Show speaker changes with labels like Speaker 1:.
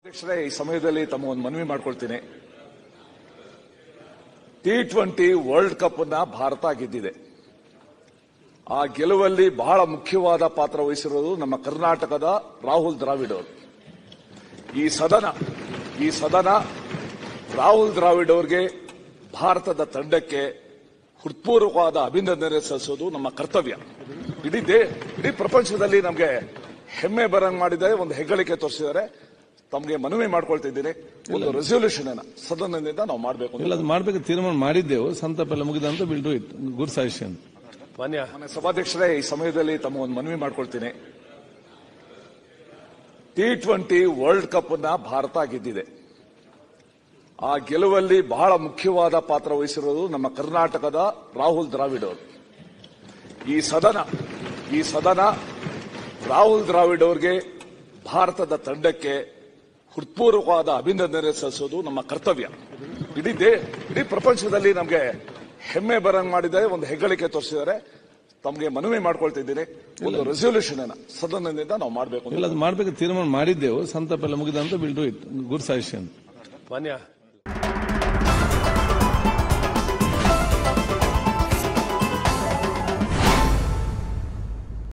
Speaker 1: ಅಧ್ಯಕ್ಷರೇ ಈ ಸಮಯದಲ್ಲಿ ತಮ್ಮ ಒಂದು ಮನವಿ ಮಾಡ್ಕೊಳ್ತೀನಿ ಟಿ ಟ್ವೆಂಟಿ ವರ್ಲ್ಡ್ ಕಪ್ ನ ಭಾರತ ಗೆದ್ದಿದೆ ಆ ಗೆಲುವಲ್ಲಿ ಬಹಳ ಮುಖ್ಯವಾದ ಪಾತ್ರ ವಹಿಸಿರೋದು ನಮ್ಮ ಕರ್ನಾಟಕದ ರಾಹುಲ್ ದ್ರಾವಿಡ್ ಅವರು ಈ ಸದನ ಈ ಸದನ ರಾಹುಲ್ ದ್ರಾವಿಡ್ ಅವರಿಗೆ ಭಾರತದ ತಂಡಕ್ಕೆ ಹೃತ್ಪೂರ್ವಕವಾದ ಅಭಿನಂದನೆ ಸಲ್ಲಿಸೋದು ನಮ್ಮ ಕರ್ತವ್ಯ ಇಡೀ ದೇ ಇಡೀ ಪ್ರಪಂಚದಲ್ಲಿ ನಮಗೆ ಹೆಮ್ಮೆ ಬರಂಗ್ ಮಾಡಿದ್ದಾರೆ ಒಂದು ಹೆಗ್ಗಳಿಕೆ ತೋರಿಸಿದ್ದಾರೆ ತಮಗೆ ಮನವಿ ಮಾಡ್ಕೊಳ್ತಿದ್ದೀನಿ ಒಂದು ರೆಸೊಲ್ಯೂಷನ್ ಅನ್ನ ಸದನದಿಂದ ನಾವು ಮಾಡಬೇಕು
Speaker 2: ಇಲ್ಲ ಅದು ಮಾಡ್ಬೇಕು ತೀರ್ಮಾನ ಮಾಡಿದ್ದೆವು ಸಂತಾಪ ಎಲ್ಲ ಮುಗಿದಂತ will do it good suggestion
Speaker 3: ಮಾನ್ಯ
Speaker 1: ನನ್ನ ಸಭಾಧ್ಯಕ್ಷರೇ ಈ ಸಮಯದಲ್ಲಿ ತಮ್ಮ ಒಂದು ಮನವಿ ಮಾಡ್ಕೊಳ್ತೀನಿ ಟಿ ಟ್ವೆಂಟಿ ವರ್ಲ್ಡ್ ಕಪ್ ನ ಭಾರತ ಗೆದ್ದಿದೆ ಆ ಗೆಲುವಲ್ಲಿ ಬಹಳ ಮುಖ್ಯವಾದ ಪಾತ್ರ ವಹಿಸಿರೋದು ನಮ್ಮ ಕರ್ನಾಟಕದ ರಾಹುಲ್ ದ್ರಾವಿಡ್ ಅವರು ಈ ಸದನ ಈ ಸದನ ರಾಹುಲ್ ದ್ರಾವಿಡ್ ಅವರಿಗೆ ಭಾರತದ ತಂಡಕ್ಕೆ ಹೃತ್ಪೂರ್ವಕವಾದ ಅಭಿನಂದನೆ ಸಲ್ಲಿಸೋದು ನಮ್ಮ ಕರ್ತವ್ಯ ಇಡೀ ದೇ ಇಡೀ ಪ್ರಪಂಚದಲ್ಲಿ ನಮಗೆ ಹೆಮ್ಮೆ ಬರಂಗ್ ಮಾಡಿದ್ದಾರೆ ಒಂದು ಹೆಗ್ಗಳಿಕೆ ತೋರಿಸಿದ್ದಾರೆ ತಮಗೆ ಮನವಿ ಮಾಡ್ಕೊಳ್ತಿದ್ದೀನಿ ಒಂದು ರೆಸೊಲ್ಯೂಷನ್ ಅನ್ನ ಸದನದಿಂದ ನಾವು ಮಾಡಬೇಕು
Speaker 2: ಇಲ್ಲ ಅದು ಮಾಡ್ಬೇಕು ತೀರ್ಮಾನ ಮಾಡಿದ್ದೆವು ಸಂತಾಪ ಎಲ್ಲ ಮುಗಿದಂತ will do it good suggestion
Speaker 3: ಮಾನ್ಯ